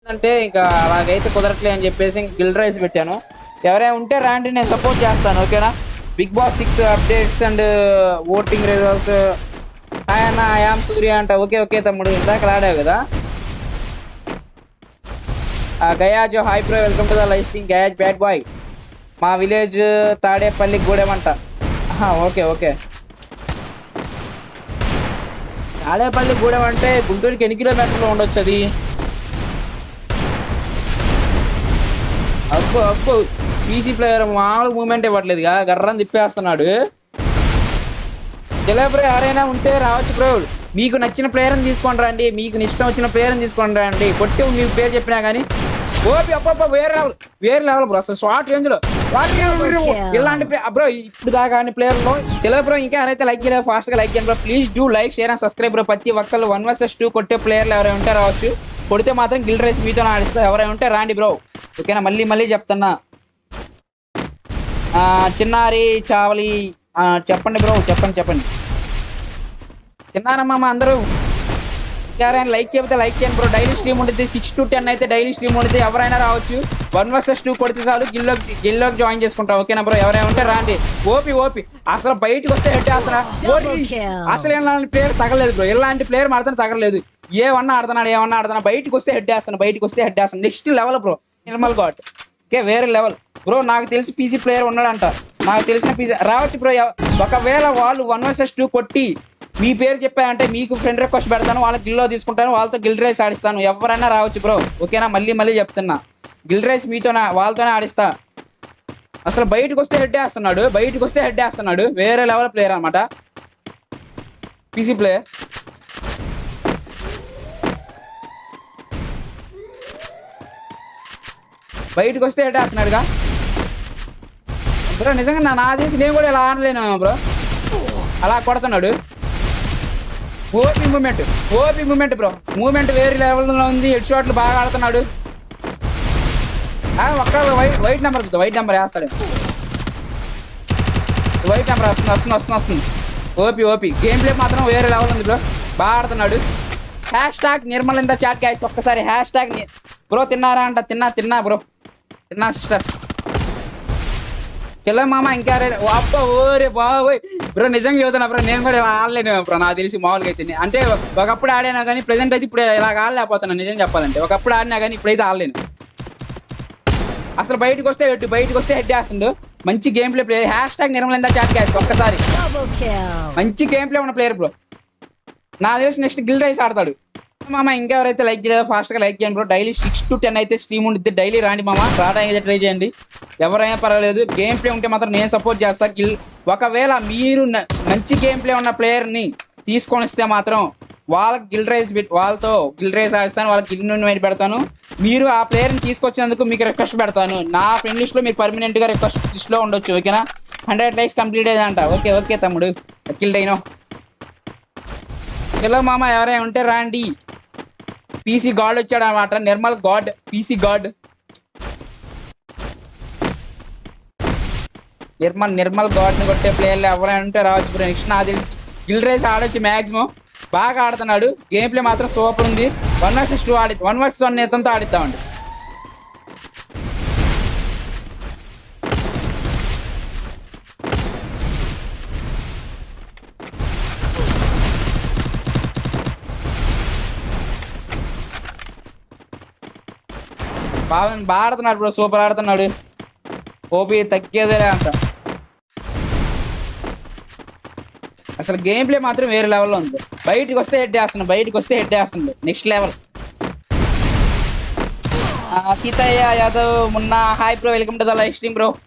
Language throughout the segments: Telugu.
అంటే ఇంకా అలాగైతే కుదరట్లే అని చెప్పేసి ఇంక గిల్ రైస్ పెట్టాను ఎవరైనా ఉంటే రాండి నేను సపోర్ట్ చేస్తాను ఓకేనా Bigg Boss six updates and voting results ఆయన యామ్ సూర్య అంట ఓకే ఓకే తమ్ముడు ఇందాక ఆడావు కదా ఆ, Gayaz hi bro welcome to the live stream Gayaz bad boy మా విలేజ్ తాడేపల్లి గూడెమంట ఆహా, ఓకే ఓకే తాడేపల్లి గూడెం అంటే గుంటూరుకి ఎన్ని కిలోమీటర్లు ఉండొచ్చు అది అప్పు అప్పు పీసీ ప్లేయర్ మామూలు మూమెంట్ ఇవ్వట్లేదుగా గర్రం తిప్పేస్తున్నాడు ఇలా బ్రో ఎవరైనా ఉంటే రావచ్చు బ్రో మీకు నచ్చిన ప్లేయర్ని తీసుకొని రండి మీకు ఇష్టం వచ్చిన ప్లేయర్ని తీసుకొని రండి కొట్టి మీ పేరు చెప్పినా కానీ ఓపి అప్ప వేరే లెవెల్ వేరే లెవెల్ బ్రో అసలు షార్ట్ రేంజ్ లో ఇలాంటి బ్రో ఇప్పుడు దాకా ప్లేయర్ లో చిల్ల బ్రో ఇంకా ఎవరైతే లైక్ చేయలేదు ఫాస్ట్ గా లైక్ చేయండి bro please do like share and subscribe bro ప్రతి ఒక్కళ్ళు వన్ వర్సెస్ టూ కొట్టే ప్లేయర్లు ఎవరైనా ఉంటే రావచ్చు కొడితే మాత్రం గిల్ రేస్ మీతో ఆడిస్తా ఎవరైనా ఉంటే రాండి బ్రో ఓకేనా మళ్ళీ మళ్ళీ చెప్తున్నా ఆ, చిన్నారి చావలి ఆ, చెప్పండి బ్రో చెప్పండి చెప్పండి తిన్నారమ్మా మా అందరూ ఎవరైనా లైక్ చెబితే లైక్ చేయండి బ్రో డైలీ స్ట్రీమ్ ఉంటుంది సిక్స్ టు టెన్ అయితే డైలీ స్ట్రీమ్ ఉంటుంది ఎవరైనా రావచ్చు వన్ వర్సెస్ టూ కొడితే చాలు గిల్లోకి గిల్లోకి జాయిన్ చేసుకుంటాం ఓకేనా బ్రో ఎవరైనా ఉంటే రాండి ఓపి ఓపి అసలు బయటకు వస్తే హెడ్ అసలు Double kill. అసలు ఎలాంటి ప్లేయర్ తగలేదు బ్రో ఎలాంటి ప్లేయర్ మాత్రం తగలేదు ఏమన్నా ఆడుతున్నాడు ఏమన్నా ఆడుతున్నా బయటకు వస్తే హెడ్ వేస్తాను బయటకు వస్తే హెడ్ వేస్తాను next level bro Nirmal god okay వేరే లెవెల్ బ్రో నాకు తెలిసి పీసీ ప్లేయర్ ఉన్నాడంట నాకు తెలిసిన పీసీ రావచ్చు బ్రో ఎవ- ఒకవేళ వాళ్ళు వన్ వర్సెస్ టూ కొట్టి మీ పేరు చెప్పారంటే మీకు ఫ్రెండ్ రిక్వెస్ట్ పెడతాను వాళ్ళ గిల్లో తీసుకుంటాను వాళ్ళతో గిల్ రేస్ ఆడిస్తాను ఎవరైనా రావచ్చు బ్రో ఓకేనా మళ్ళీ మళ్ళీ చెప్తున్నా గిల్ రేస్ మీతోనే వాళ్ళతోనే ఆడిస్తా అసలు బయటకు వస్తే హెడ్ వేస్తున్నాడు బయటకు వస్తే హెడ్ వేస్తున్నాడు వేరే లెవెల్ ప్లేయర్ అనమాట పీసీ ప్లేయర్ బయటకు వస్తే హెడ్ వేస్తున్నాడుగా బ్రో నిజంగా నా నా చేసి నేను కూడా ఇలా ఆడలేను బ్రో అలా కొడుతున్నాడు OP movement OP movement bro movement వేరే లెవెల్లో ఉంది హెడ్ షాట్లు బాగా ఆడుతున్నాడు ఆ, ఒక్క వైట్ వైట్ నెంబర్ వస్తుంది వైట్ నెంబర్ వేస్తాడు వైట్ నెంబర్ వస్తుంది వస్తుంది వస్తుంది వస్తుంది ఓపి ఓపి గేమ్ ప్లే మాత్రం వేరే లెవెల్ ఉంది బ్రో బాగా ఆడుతున్నాడు హ్యాష్ ట్యాగ్ నిర్మల్ ఇంత చాట్ గ్యాస్ ఒక్కసారి హ్యాష్ ట్యాగ్ బ్రో తిన్నారా అంట తిన్నా తిన్నా బ్రో తిన్నా సిస్టర్ చెల్ల మామ ఇంకా రే- ఓ అబ్బా ఓరే బాబోయ్ బ్రో నిజంగా చెబుతున్నా బ్రో నేను కూడా ఇలా ఆడలేను బ్రో నాకు తెలిసి మామూలుగా అయితే అంటే ఒకప్పుడు ఆడాను కానీ ప్రెసెంట్ అయితే ఇప్పుడు ఇలా ఆడలేకపోతున్నాను నిజం చెప్పాలంటే ఒకప్పుడు ఆడినా కానీ ఇప్పుడైతే ఆడలేను అసలు బయటకు వస్తే హెడ్ బయటకు వస్తే హెడ్ వేస్తుండు మంచి game play player hashtag Nirmal ఎంత చాట్ గ్యాస్ ఒక్కసారి Double kill. మంచి గేమ్ ప్లే ఉన్న ప్లేయర్ బ్రో నా తెలిసి నెక్స్ట్ గిల్ రైస్ ఆడతాడు మామ ఇంకెవరైతే లైక్ చేయలేదో ఫాస్ట్ గా లైక్ చేయండి bro daily six to ten అయితే స్ట్రీమ్ ఉంటుంది డైలీ రాండి మామ రావడానికి అయితే ట్రై చేయండి ఎవరైనా పర్వాలేదు గేమ్ ప్లే ఉంటే మాత్రం నేను సపోర్ట్ చేస్తా గిల్ ఒకవేళ మీరు న- మంచి గేమ్ ప్లే ఉన్న ప్లేయర్ ని తీసుకొని వస్తే మాత్రం వాళ్ళకి గిల్ రైస్ వాళ్ళతో గిల్ రైస్ ఆడిస్తాను వాళ్ళకి గిల్ నుండి పెడతాను మీరు ఆ ప్లేయర్ ని తీసుకొచ్చినందుకు మీకు రిక్వెస్ట్ పెడతాను నా ఫ్రెండ్ లిస్ట్ లో మీరు పర్మనెంట్ గా రిక్వెస్ట్ లిస్ట్ లో ఉండొచ్చు ఓకేనా హండ్రెడ్ లైక్స్ కంప్లీట్ అయ్యిందంట ఓకే ఓకే తమ్ముడు కిల్ డైనో హలో మామ ఎవరైనా ఉంటే రాండి పీసీ గాడ్ వచ్చాడు అనమాట Nirmal god PC god Nirmal Nirmal god ని కొట్టే ప్లేయర్లు ఎవరైనా ఉంటే రావచ్చు బ్రో నెక్స్ట్ నా తెలిసి గిల్ రేస్ ఆడొచ్చు మాక్సిమం బాగా ఆడుతున్నాడు గేమ్ ప్లే మాత్రం సూపర్ ఉంది వన్ వర్సెస్ టూ ఆడి వన్ వర్సెస్ వన్ నేతంతో ఆడిద్దామండి బాగా బాగా ఆడుతున్నాడు బ్రో సూపర్ ఆడుతున్నాడు ఓపీ తగ్గేదేలే అంట అసలు గేమ్ ప్లే మాత్రం వేరే లెవెల్లో ఉంది బయటికి వస్తే హెడ్ వేస్తున్నాడు బయటికి వస్తే హెడ్ వేస్తుంది నెక్స్ట్ లెవెల్ సీతయ్య యాదవ్ మొన్న hi bro welcome to the live stream bro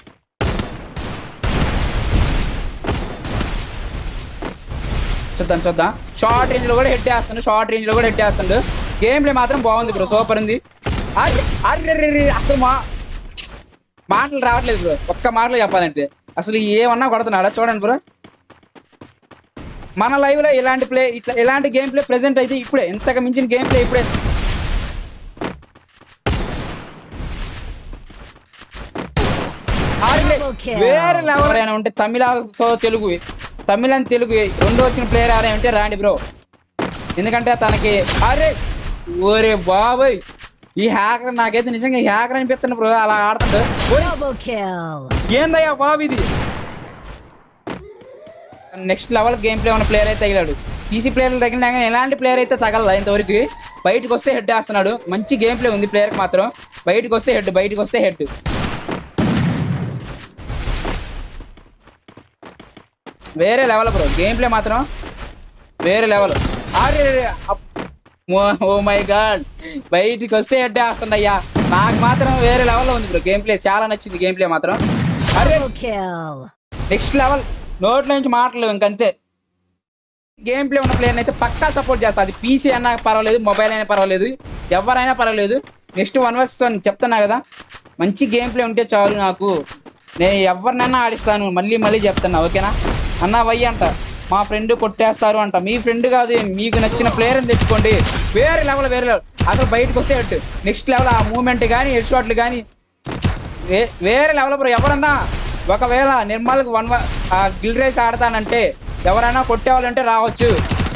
చూద్దాం చూద్దాం షార్ట్ రేంజ్ లో కూడా హెడ్ వేస్తుండు షార్ట్ రేంజ్ లో కూడా హెడ్ వేస్తుండు గేమ్ ప్లే మాత్రం బాగుంది బ్రో సూపర్ ఉంది అర్రె, అర్రెర్రెర్రె, అసలు మా మాటలు రావట్లేదు బ్రో ఒక్క మాటలో చెప్పాలంటే అసలు ఏమన్నా కొడుతున్నాడా చూడండి బ్రో మన లైవ్ లో ఇలాంటి ప్లే ఇట్లా ఇలాంటి గేమ్ ప్లే ప్రెసెంట్ అయితే ఇప్పుడే ఇంతకు మించిన గేమ్ ప్లే ఇప్పుడే అర్రె, Double kill. వేరే లెవెల్ ఎవరైనా ఉంటే తమిళ సో తెలుగు తమిళ and తెలుగు రెండు వచ్చిన ప్లేయర్ ఎవరైనా ఉంటే రాండి బ్రో ఎందుకంటే తనకి అరే ఓరే బాబాయ్ ఈ హ్యాకర్ నాకైతే నిజంగా హ్యాకర్ అనిపిస్తుంది బ్రో అలా ఆడుతుంటే Double kill. ఏందయ్యా బాబు ఇది నెక్స్ట్ లెవెల్ గేమ్ ప్లే ఉన్న ప్లేయర్ అయితే తగిలాడు పీసీ ప్లేయర్లు తగిలినా కానీ ఎలాంటి ప్లేయర్ అయితే తగలదా ఇంతవరకు బయటకు వస్తే హెడ్ వేస్తున్నాడు మంచి గేమ్ ప్లే ఉంది ప్లేయర్కి మాత్రం బయటకు వస్తే హెడ్ బయటకు వస్తే హెడ్ వేరే లెవెల్ బ్రో గేమ్ ప్లే మాత్రం వేరే లెవెల్ అరే ఓ మై గాడ్ బయటికి వస్తే హెడ్ వేస్తుండయ్యా నాకు మాత్రం వేరే లెవెల్లో ఉంది బ్రో గేమ్ ప్లే చాలా నచ్చింది గేమ్ ప్లే మాత్రం అరే Double kill. నెక్స్ట్ లెవెల్ నోట్లో నుంచి మాటలు ఇంకంతే గేమ్ ప్లే ఉన్న ప్లేయర్ని అయితే పక్కా సపోర్ట్ చేస్తా అది పీసీ అన్నా పర్వాలేదు మొబైల్ అయినా పర్వాలేదు ఎవరైనా పర్వాలేదు నెక్స్ట్ వన్ వర్స్ వన్ చెప్తున్నా కదా మంచి గేమ్ ప్లే ఉంటే చాలు నాకు నేను ఎవరినైనా ఆడిస్తాను మళ్ళీ మళ్ళీ చెప్తున్నా ఓకేనా అన్న వయ్యి అంట మా ఫ్రెండ్ కొట్టేస్తారు అంట మీ ఫ్రెండ్ కాదు మీకు నచ్చిన ప్లేయర్ని తెచ్చుకోండి వేరే లెవెల్ వేరే లెవెల్ అసలు బయటకు వస్తే హెడ్ నెక్స్ట్ లెవెల్ ఆ మూమెంట్ కానీ హెడ్ షాట్లు కానీ వే- వేరే లెవెల్ బ్రో ఎవరన్నా ఒకవేళ నిర్మల్కి వన్ గిల్ రేస్ ఆడతానంటే ఎవరైనా కొట్టేవాళ్ళంటే రావచ్చు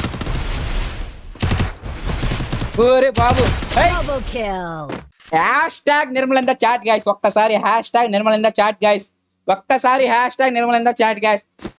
ఊరే బాబు Double kill. హ్యాష్ ట్యాగ్ నిర్మలింద చాట్ గాయస్ ఒక్కసారి హ్యాష్ ట్యాగ్ నిర్మలింద చాట్ గాయస్ ఒక్కసారి హ్యాష్ ట్యాగ్ నిర్మలింద చాట్ గాయస్